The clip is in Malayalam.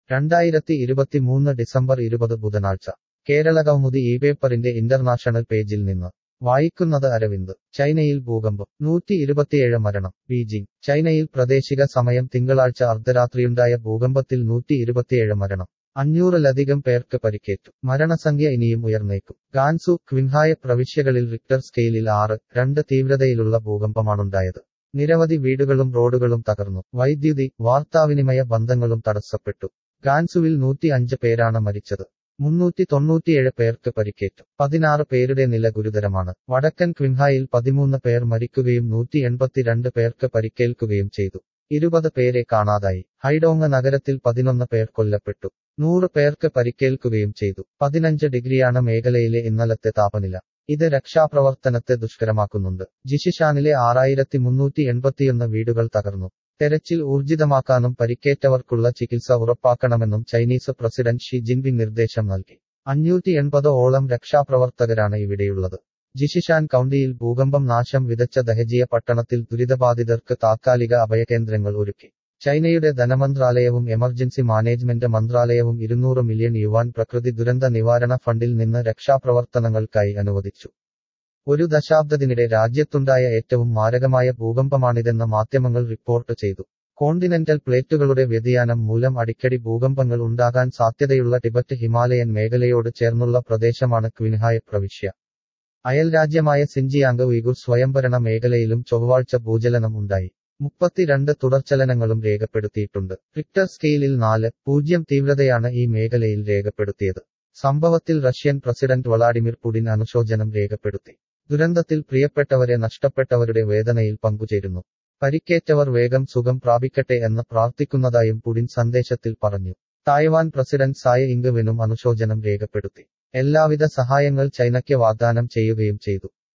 രണ്ടായിരത്തി ഇരുപത്തിമൂന്ന് ഡിസംബർ ഇരുപത് ബുധനാഴ്ച കേരളകൗമുദി ഈ പേപ്പറിന്റെ ഇന്റർനാഷണൽ പേജിൽ നിന്ന് വായിക്കുന്നത് അരവിന്ദ് ചൈനയിൽ ഭൂകമ്പം നൂറ്റി ഇരുപത്തിയേഴ് മരണം ബീജിംഗ് ചൈനയിൽ പ്രാദേശിക സമയം തിങ്കളാഴ്ച അർദ്ധരാത്രിയുണ്ടായ ഭൂകമ്പത്തിൽ നൂറ്റി ഇരുപത്തിയേഴ് മരണം അഞ്ഞൂറിലധികം പേർക്ക് പരിക്കേറ്റു മരണസംഖ്യ ഇനിയും ഉയർന്നേക്കും ഗാൻസു ക്വിൻഹായ പ്രവിശ്യകളിൽ റിക്ടർ സ്കെയിലിൽ ആറ് രണ്ട് തീവ്രതയിലുള്ള ഭൂകമ്പമാണുണ്ടായത് നിരവധി വീടുകളും റോഡുകളും തകർന്നു വൈദ്യുതി വാർത്താവിനിമയ ബന്ധങ്ങളും തടസ്സപ്പെട്ടു ഗാൻസുവിൽ നൂറ്റി അഞ്ച് പേരാണ് മരിച്ചത് മുന്നൂറ്റി തൊണ്ണൂറ്റിയേഴ് പേർക്ക് പരിക്കേറ്റു പതിനാറ് പേരുടെ നില ഗുരുതരമാണ് വടക്കൻ ക്വിൻഹായിൽ പതിമൂന്ന് പേർ മരിക്കുകയും നൂറ്റി എൺപത്തിരണ്ട് പേർക്ക് പരിക്കേൽക്കുകയും ചെയ്തു ഇരുപത് പേരെ കാണാതായി ഹൈഡോങ് നഗരത്തിൽ പതിനൊന്ന് പേർ കൊല്ലപ്പെട്ടു നൂറ് പേർക്ക് പരിക്കേൽക്കുകയും ചെയ്തു പതിനഞ്ച് ഡിഗ്രിയാണ് മേഖലയിലെ ഇന്നലത്തെ താപനില ഇത് രക്ഷാപ്രവർത്തനത്തെ ദുഷ്കരമാക്കുന്നുണ്ട് ജിഷിഷാനിലെ ആറായിരത്തി മുന്നൂറ്റി എൺപത്തിയൊന്ന് വീടുകൾ തകർന്നു തെരച്ചിൽ ഊർജിതമാക്കാനും പരിക്കേറ്റവർക്കുള്ള ചികിത്സ ഉറപ്പാക്കണമെന്നും ചൈനീസ് പ്രസിഡന്റ് ഷി ജിൻപിങ് നിർദ്ദേശം നൽകി അഞ്ഞൂറ്റി എൺപത് ഓളം രക്ഷാപ്രവർത്തകരാണ് ഇവിടെയുള്ളത് ജിഷിഷാൻ കൗണ്ടിയിൽ ഭൂകമ്പം നാശം വിതച്ച ദഹജിയ പട്ടണത്തിൽ ദുരിതബാധിതർക്ക് താത്കാലിക അഭയകേന്ദ്രങ്ങൾ ഒരുക്കി ചൈനയുടെ ധനമന്ത്രാലയവും എമർജൻസി മാനേജ്മെന്റ് മന്ത്രാലയവും ഇരുന്നൂറ് മില്യൺ യുവാൻ പ്രകൃതി ദുരന്ത നിവാരണ ഫണ്ടിൽ നിന്ന് രക്ഷാപ്രവർത്തനങ്ങൾക്കായി അനുവദിച്ചു ഒരു ദശാബ്ദത്തിനിടെ രാജ്യത്തുണ്ടായ ഏറ്റവും മാരകമായ ഭൂകമ്പമാണിതെന്ന് മാധ്യമങ്ങൾ റിപ്പോർട്ട് ചെയ്തു കോണ്ടിനെന്റൽ പ്ലേറ്റുകളുടെ വ്യതിയാനം മൂലം അടിക്കടി ഭൂകമ്പങ്ങൾ ഉണ്ടാകാൻ സാധ്യതയുള്ള ടിബറ്റ് ഹിമാലയൻ മേഖലയോട് ചേർന്നുള്ള പ്രദേശമാണ് ക്വിൻഹായ് പ്രവിശ്യ അയൽരാജ്യമായ സിൻജിയാങ് ഉയ്ഗുർ സ്വയംഭരണ മേഖലയിലും ചൊവ്വാഴ്ച ഭൂചലനം ഉണ്ടായി മുപ്പത്തിരണ്ട് തുടർചലനങ്ങളും രേഖപ്പെടുത്തിയിട്ടുണ്ട് റിക്ടർ സ്കെയിലിൽ നാല് പൂജ്യം തീവ്രതയാണ് ഈ മേഖലയിൽ രേഖപ്പെടുത്തിയത് സംഭവത്തിൽ റഷ്യൻ പ്രസിഡന്റ് വളാഡിമിർ പുടിൻ അനുശോചനം രേഖപ്പെടുത്തി ദുരന്തത്തിൽ പ്രിയപ്പെട്ടവരെ നഷ്ടപ്പെട്ടവരുടെ വേദനയിൽ പങ്കുചേരുന്നു പരിക്കേറ്റവർ വേഗം സുഖം പ്രാപിക്കട്ടെ എന്ന് പ്രാർത്ഥിക്കുന്നതായും പുടിൻ സന്ദേശത്തിൽ പറഞ്ഞു തായ്വാൻ പ്രസിഡന്റ് സായ ഇംഗുവിനും അനുശോചനം രേഖപ്പെടുത്തി എല്ലാവിധ സഹായങ്ങൾ ചൈനയ്ക്ക് വാഗ്ദാനം ചെയ്യുകയും ചെയ്തു